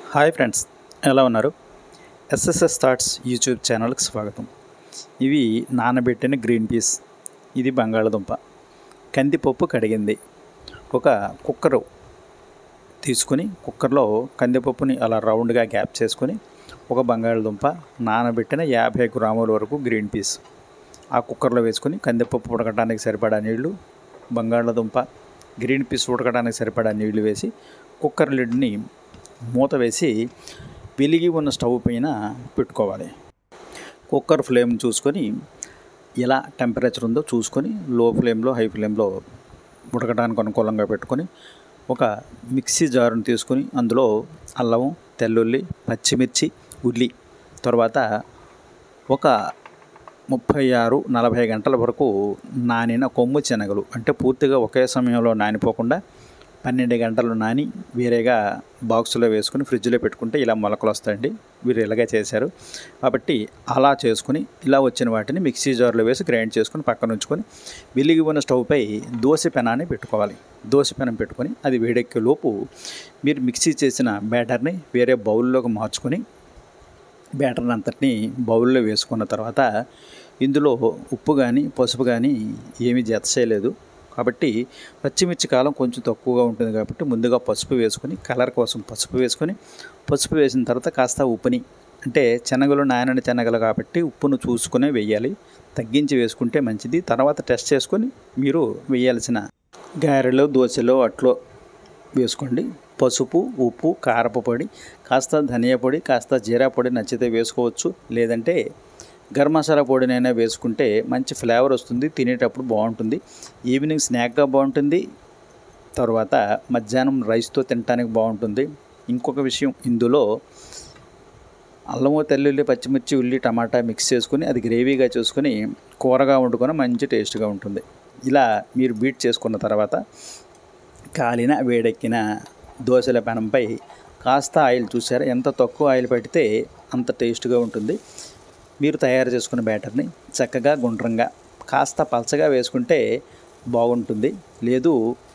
hi friends ఎలా ఉన్నారు SSS thoughts YouTube ఛానల్కి స్వాగతం ఇవి నానబెట్టిన గ్రీన్ పీస్ ఇది బంగాళదుంప కందిపప్పు కడిగింది ఒక కుక్కరు తీసుకుని కుక్కర్లో కందిపప్పుని అలా రౌండ్గా గ్యాప్ చేసుకొని ఒక బంగాళదుంప నానబెట్టిన యాభై గ్రాముల వరకు గ్రీన్ పీస్ ఆ కుక్కర్లో వేసుకొని కందిపప్పు ఉడకడానికి సరిపడా నీళ్లు బంగాళదుంప గ్రీన్ పీస్ ఉడకడానికి సరిపడా నీళ్లు వేసి కుక్కర్ లిడ్ని మూత వేసి వెలిగి ఉన్న స్టవ్ పైన పెట్టుకోవాలి కుక్కర్ ఫ్లేమ్ చూసుకొని ఎలా టెంపరేచర్ ఉందో చూసుకొని లో ఫ్లేమ్లో హై ఫ్లేమ్లో ఉడకడానికి అనుకూలంగా పెట్టుకొని ఒక మిక్సీ జారును తీసుకొని అందులో అల్లం తెల్లుల్లి పచ్చిమిర్చి ఉల్లి తర్వాత ఒక ముప్పై ఆరు నలభై గంటల వరకు నానిన కొమ్ము శనగలు అంటే పూర్తిగా ఒకే సమయంలో నానిపోకుండా పన్నెండు గంటలు నాని వేరేగా బాక్సులో వేసుకుని ఫ్రిడ్జ్లో పెట్టుకుంటే ఇలా మొలకలు వస్తాయండి వీరు ఇలాగే చేశారు కాబట్టి అలా చేసుకుని ఇలా వచ్చిన వాటిని మిక్సీ జార్లో వేసి గ్రైండ్ చేసుకుని పక్కన ఉంచుకొని వెలిగి ఉన్న స్టవ్పై దోశ పెనాన్ని పెట్టుకోవాలి దోశ పెనం పెట్టుకొని అది వేడెక్కే లోపు మీరు మిక్సీ చేసిన బ్యాటర్ని వేరే బౌల్లోకి మార్చుకొని బ్యాటర్ని అంతటిని బౌల్లో వేసుకున్న తర్వాత ఇందులో ఉప్పు కానీ పసుపు కానీ ఏమీ జత చేయలేదు కాబట్టి పచ్చిమిర్చి కాలం కొంచెం తక్కువగా ఉంటుంది కాబట్టి ముందుగా పసుపు వేసుకొని కలర్ కోసం పసుపు వేసుకొని పసుపు వేసిన తర్వాత కాస్త ఉప్పుని అంటే శనగలు నానని శనగలు కాబట్టి ఉప్పును చూసుకునే వేయాలి తగ్గించి వేసుకుంటే మంచిది తర్వాత టెస్ట్ చేసుకొని మీరు వేయాల్సిన గారెలు దోశలు అట్లో వేసుకోండి పసుపు ఉప్పు కారపు పొడి కాస్త ధనియా పొడి కాస్త జీరా పొడి నచ్చితే వేసుకోవచ్చు లేదంటే గరం మసాలా పొడినైనా వేసుకుంటే మంచి ఫ్లేవర్ వస్తుంది తినేటప్పుడు బాగుంటుంది ఈవినింగ్ స్నాక్గా బాగుంటుంది తర్వాత మధ్యాహ్నం రైస్తో తినడానికి బాగుంటుంది ఇంకొక విషయం ఇందులో అల్లము తెల్లుల్లి పచ్చిమిర్చి ఉల్లి టమాటా మిక్స్ చేసుకుని అది గ్రేవీగా చేసుకుని కూరగా వండుకొని మంచి టేస్ట్గా ఉంటుంది ఇలా మీరు బీట్ చేసుకున్న తర్వాత కాలిన వేడెక్కిన దోశల పెనంపై కాస్త ఆయిల్ చూసారా ఎంత తక్కువ ఆయిల్ పెడితే అంత టేస్ట్గా ఉంటుంది మీరు తయారు చేసుకున్న బ్యాటర్ని చక్కగా గుండ్రంగా కాస్త పలచగా వేసుకుంటే బాగుంటుంది లేదు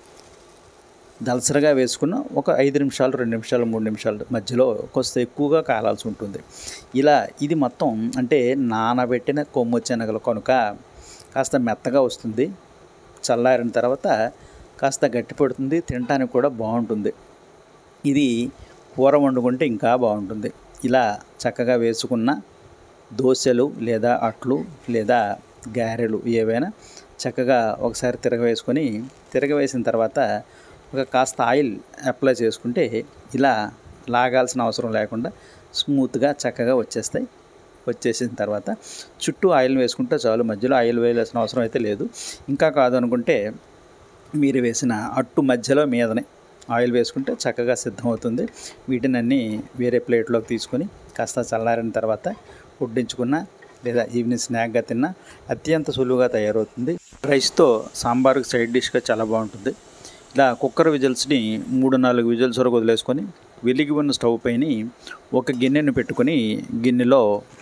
దలసరగా వేసుకున్న ఒక ఐదు నిమిషాలు రెండు నిమిషాలు మూడు నిమిషాలు మధ్యలో కొంత ఎక్కువగా కాలాల్సి ఉంటుంది ఇలా ఇది మొత్తం అంటే నానబెట్టిన కొమ్ము శనగలు కనుక కాస్త మెత్తగా వస్తుంది చల్లారిన తర్వాత కాస్త గట్టి పడుతుంది తినడానికి కూడా బాగుంటుంది ఇది కూర వండుకుంటే ఇంకా బాగుంటుంది ఇలా చక్కగా వేసుకున్న దోశలు లేదా అట్లు లేదా గారెలు ఏవైనా చక్కగా ఒకసారి తిరగవేసుకొని తిరగవేసిన తర్వాత ఒక కాస్త ఆయిల్ అప్లై చేసుకుంటే ఇలా లాగాల్సిన అవసరం లేకుండా స్మూత్గా చక్కగా వచ్చేస్తాయి వచ్చేసిన తర్వాత చుట్టూ ఆయిల్ వేసుకుంటే చాలు మధ్యలో ఆయిల్ వేయాల్సిన అవసరం అయితే లేదు ఇంకా కాదు అనుకుంటే మీరు వేసిన అట్టు మధ్యలో మీదనే ఆయిల్ వేసుకుంటే చక్కగా సిద్ధమవుతుంది వీటిని అన్నీ వేరే ప్లేట్లోకి తీసుకొని కాస్త చల్లారిన తర్వాత వడ్డించుకున్న లేదా ఈవినింగ్ స్నాక్గా తిన్న అత్యంత సులువుగా తయారవుతుంది రైస్తో సాంబార్కి సైడ్ డిష్గా చాలా బాగుంటుంది ఇలా కుక్కర్ విజిల్స్ని మూడు నాలుగు విజిల్స్ వరకు వదిలేసుకొని వెలిగి ఉన్న స్టవ్ పైన ఒక గిన్నెను పెట్టుకొని గిన్నెలో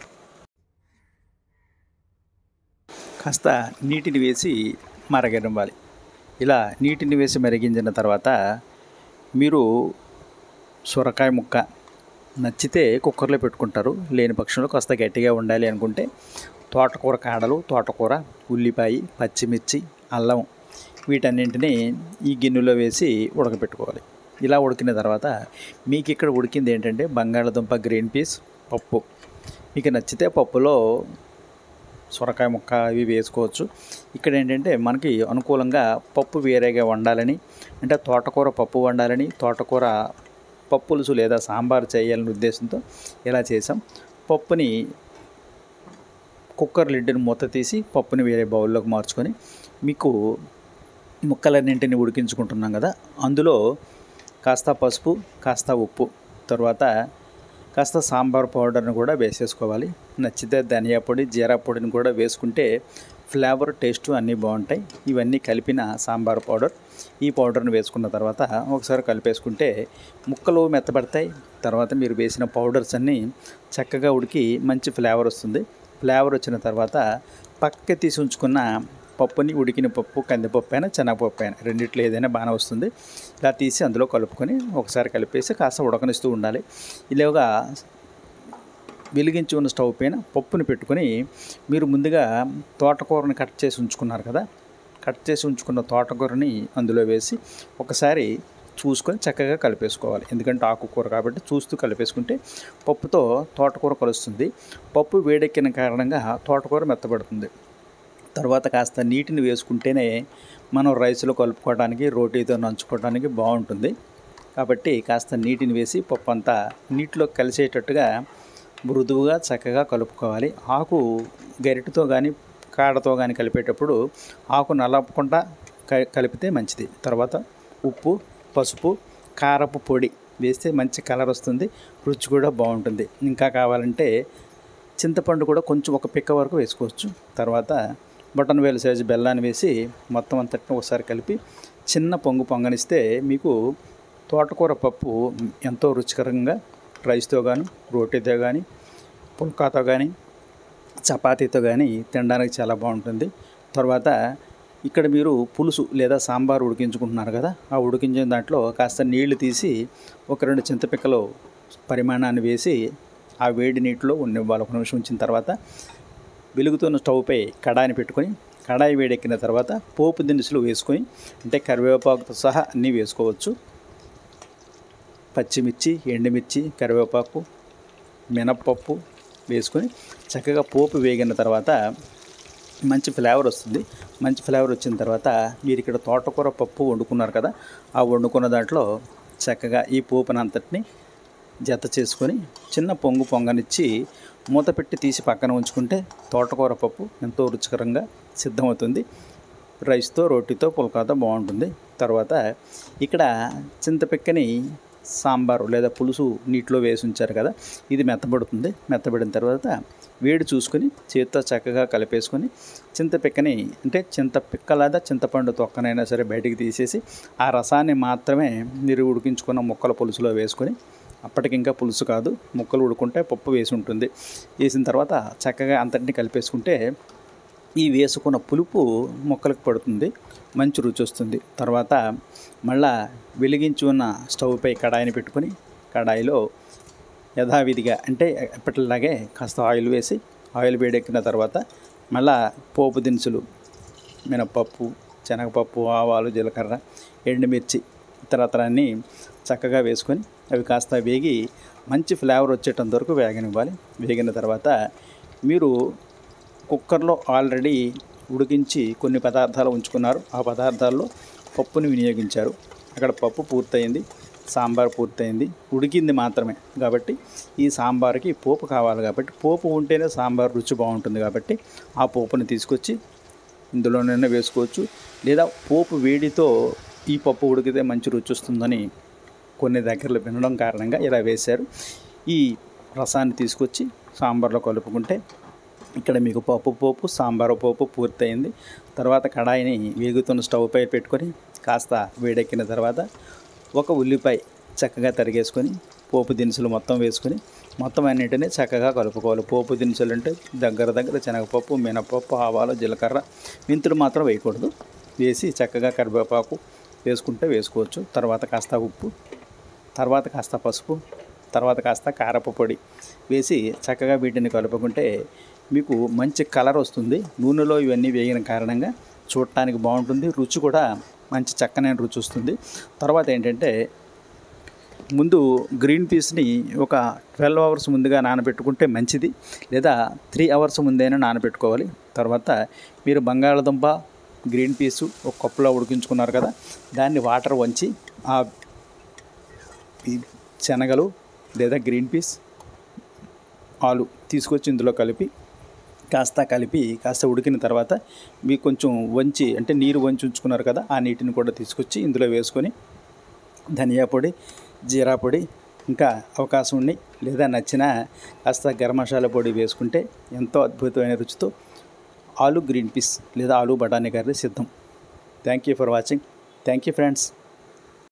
కాస్త నీటిని వేసి మరగనివ్వాలి ఇలా నీటిని వేసి మరిగించిన తర్వాత మీరు సొరకాయ ముక్క నచ్చితే కుక్కర్లో పెట్టుకుంటారు లేని పక్షంలో కాస్త గట్టిగా ఉండాలి అనుకుంటే తోటకూర కాడలు తోటకూర ఉల్లిపాయ పచ్చిమిర్చి అల్లం వీటన్నింటినీ ఈ గిన్నెలో వేసి ఉడకపెట్టుకోవాలి ఇలా ఉడికిన తర్వాత మీకు ఇక్కడ ఉడికింది ఏంటంటే బంగాళదుంప గ్రీన్ పీస్ పప్పు మీకు నచ్చితే పప్పులో సొరకాయ ముక్క అవి వేసుకోవచ్చు ఇక్కడ ఏంటంటే మనకి అనుకూలంగా పప్పు వేరేగా వండాలని అంటే తోటకూర పప్పు వండాలని తోటకూర పప్పులుసు లేదా సాంబార్ చేయాలనే ఉద్దేశంతో ఇలా చేసాం పప్పుని కుక్కర్ లిడ్ని మూత తీసి పప్పుని వేరే బౌల్లోకి మార్చుకొని మీకు ముక్కలన్నింటిని ఉడికించుకుంటున్నాం కదా అందులో కాస్త పసుపు కాస్త ఉప్పు తర్వాత కాస్త సాంబార్ పౌడర్ని కూడా వేసేసుకోవాలి నచ్చితే ధనియా పొడి జీరా పొడిని కూడా వేసుకుంటే ఫ్లేవర్ టేస్ట్ అన్నీ బాగుంటాయి ఇవన్నీ కలిపిన సాంబార్ పౌడర్ ఈ పౌడర్ని వేసుకున్న తర్వాత ఒకసారి కలిపేసుకుంటే ముక్కలు మెత్తబడతాయి తర్వాత మీరు వేసిన పౌడర్స్ అన్నీ చక్కగా ఉడికి మంచి ఫ్లేవర్ వస్తుంది ఫ్లేవర్ వచ్చిన తర్వాత పక్క తీసి ఉంచుకున్న పప్పుని ఉడికిన పప్పు కందిపప్పు అయినా శనగపప్పు అయినా రెండిట్లో ఏదైనా బాగానే వస్తుంది ఇలా తీసి అందులో కలుపుకొని ఒకసారి కలిపేసి కాస్త ఉడకనిస్తూ ఉండాలి ఇలాగా వెలిగించి ఉన్న స్టవ్ పైన పప్పుని పెట్టుకొని మీరు ముందుగా తోటకూరని కట్ చేసి ఉంచుకున్నారు కదా కట్ చేసి ఉంచుకున్న తోటకూరని అందులో వేసి ఒకసారి చూసుకొని చక్కగా కలిపేసుకోవాలి ఎందుకంటే ఆకుకూర కాబట్టి చూస్తూ కలిపేసుకుంటే పప్పుతో తోటకూర కలుస్తుంది పప్పు వేడెక్కిన కారణంగా తోటకూర మెత్తబడుతుంది తర్వాత కాస్త నీటిని వేసుకుంటేనే మనం రైస్లో కలుపుకోవడానికి రోటీతో నంచుకోవడానికి బాగుంటుంది కాబట్టి కాస్త నీటిని వేసి పప్పు అంతా నీటిలో కలిసేటట్టుగా మృదువుగా చక్కగా కలుపుకోవాలి ఆకు గరిటతో కానీ కాడతో కానీ కలిపేటప్పుడు ఆకు నలపకుండా క- కలిపితే మంచిది తర్వాత ఉప్పు పసుపు కారపు పొడి వేస్తే మంచి కలర్ వస్తుంది రుచి కూడా బాగుంటుంది ఇంకా కావాలంటే చింతపండు కూడా కొంచెం ఒక పిక్క వరకు వేసుకోవచ్చు తర్వాత బటన్ వేలు సైజు బెల్లాన్ని వేసి మొత్తం అంతటిని ఒకసారి కలిపి చిన్న పొంగు పొంగనిస్తే మీకు తోటకూర పప్పు ఎంతో రుచికరంగా రైస్తో కానీ రోటీతో కానీ పుల్కాతో కానీ చపాతీతో కానీ తినడానికి చాలా బాగుంటుంది తర్వాత ఇక్కడ మీరు పులుసు లేదా సాంబార్ ఉడికించుకుంటున్నారు కదా ఆ ఉడికించిన దాంట్లో కాస్త నీళ్లు తీసి ఒక రెండు చింతపిక్కలు పరిమాణాన్ని వేసి ఆ వేడి నీటిలో ఉన్నివ్వాలి ఒక నిమిషం ఉంచిన తర్వాత వెలుగుతున్న స్టవ్పై కడాయిని పెట్టుకొని కడాయి వేడెక్కిన తర్వాత పోపు దినుసులు వేసుకొని అంటే కరివేపాకుతో సహా అన్నీ వేసుకోవచ్చు పచ్చిమిర్చి ఎండుమిర్చి కరివేపాకు మినప్పప్పు వేసుకొని చక్కగా పోపు వేగిన తర్వాత మంచి ఫ్లేవర్ వస్తుంది మంచి ఫ్లేవర్ వచ్చిన తర్వాత మీరు ఇక్కడ తోటకూర పప్పు వండుకున్నారు కదా ఆ వండుకున్న దాంట్లో చక్కగా ఈ పోపునంతటిని జత చేసుకొని చిన్న పొంగు పొంగనిచ్చి మూత పెట్టి తీసి పక్కన ఉంచుకుంటే తోటకూర పప్పు ఎంతో రుచికరంగా సిద్ధమవుతుంది రైస్తో రోటీతో పుల్కాతో బాగుంటుంది తర్వాత ఇక్కడ చింతపిక్కని సాంబారు లేదా పులుసు నీటిలో వేసి ఉంచారు కదా ఇది మెత్తబడుతుంది మెత్తబడిన తర్వాత వేడి చూసుకొని చేతితో చక్కగా కలిపేసుకొని చింతపిక్కని అంటే చింతపిక్క లేదా చింతపండు తొక్కనైనా సరే బయటికి తీసేసి ఆ రసాన్ని మాత్రమే మీరు ఉడికించుకున్న ముక్కల పులుసులో వేసుకొని అప్పటికి ఇంకా పులుసు కాదు ముక్కలు ఉడుకుంటే పప్పు వేసి ఉంటుంది వేసిన తర్వాత చక్కగా అంతటిని కలిపేసుకుంటే ఈ వేసుకున్న పులుపు మొక్కలకు పడుతుంది మంచి రుచి వస్తుంది తర్వాత మళ్ళా వెలిగించి ఉన్న స్టవ్పై కడాయిని పెట్టుకొని కడాయిలో యథావిధిగా అంటే ఎప్పటిలాగే కాస్త ఆయిల్ వేసి ఆయిల్ వేడెక్కిన తర్వాత మళ్ళా పోపు దినుసులు మినపప్పు శనగపప్పు ఆవాలు జీలకర్ర ఎండుమిర్చి ఇతరత్ర అన్నీ చక్కగా వేసుకొని అవి కాస్త వేగి మంచి ఫ్లేవర్ వచ్చేటంత వరకు వేగనివ్వాలి వేగిన తర్వాత మీరు కుక్కర్లో ఆల్రెడీ ఉడికించి కొన్ని పదార్థాలు ఉంచుకున్నారు ఆ పదార్థాల్లో పప్పుని వినియోగించారు అక్కడ పప్పు పూర్తయింది సాంబార్ పూర్తయింది ఉడికింది మాత్రమే కాబట్టి ఈ సాంబార్కి పోపు కావాలి కాబట్టి పోపు ఉంటేనే సాంబార్ రుచి బాగుంటుంది కాబట్టి ఆ పోపుని తీసుకొచ్చి ఇందులోనైనా వేసుకోవచ్చు లేదా పోపు వేడితో ఈ పప్పు ఉడికితే మంచి రుచి వస్తుందని కొన్ని దగ్గరలో వినడం కారణంగా ఇలా వేశారు ఈ రసాన్ని తీసుకొచ్చి సాంబార్లో కలుపుకుంటే ఇక్కడ మీకు పప్పు పోపు సాంబారు పోపు పూర్తయింది తర్వాత కడాయిని వేగుతున్న స్టవ్ పై పెట్టుకొని కాస్త వేడెక్కిన తర్వాత ఒక ఉల్లిపాయ చక్కగా తరిగేసుకొని పోపు దినుసులు మొత్తం వేసుకొని మొత్తం అన్నింటినీ చక్కగా కలుపుకోవాలి పోపు దినుసులు అంటే దగ్గర దగ్గర శనగపప్పు మినపప్పు ఆవాలు జీలకర్ర మెంతులు మాత్రం వేయకూడదు వేసి చక్కగా కరివేపాకు వేసుకుంటే వేసుకోవచ్చు తర్వాత కాస్త ఉప్పు తర్వాత కాస్త పసుపు తర్వాత కాస్త కారపు పొడి వేసి చక్కగా వీటిని కలుపుకుంటే మీకు మంచి కలర్ వస్తుంది నూనెలో ఇవన్నీ వేగిన కారణంగా చూడటానికి బాగుంటుంది రుచి కూడా మంచి చక్కనైన రుచి వస్తుంది తర్వాత ఏంటంటే ముందు గ్రీన్ పీస్ని ఒక ట్వెల్వ్ అవర్స్ ముందుగా నానబెట్టుకుంటే మంచిది లేదా త్రీ అవర్స్ ముందైనా నానబెట్టుకోవాలి తర్వాత మీరు బంగాళదుంప గ్రీన్ పీసు ఒక కప్పులో ఉడికించుకున్నారు కదా దాన్ని వాటర్ వంచి ఆ ఈ శనగలు లేదా గ్రీన్ పీస్ ఆలు తీసుకొచ్చి ఇందులో కలిపి కాస్త కలిపి కాస్త ఉడికిన తర్వాత మీకు కొంచెం వంచి అంటే నీరు వంచి ఉంచుకున్నారు కదా ఆ నీటిని కూడా తీసుకొచ్చి ఇందులో వేసుకొని ధనియా పొడి జీరా పొడి ఇంకా అవకాశం ఉండి లేదా నచ్చిన కాస్త గరం మసాలా పొడి వేసుకుంటే ఎంతో అద్భుతమైన రుచితో ఆలు గ్రీన్ పీస్ లేదా ఆలు బఠానీ కర్రీ సిద్ధం thank you for watching thank you friends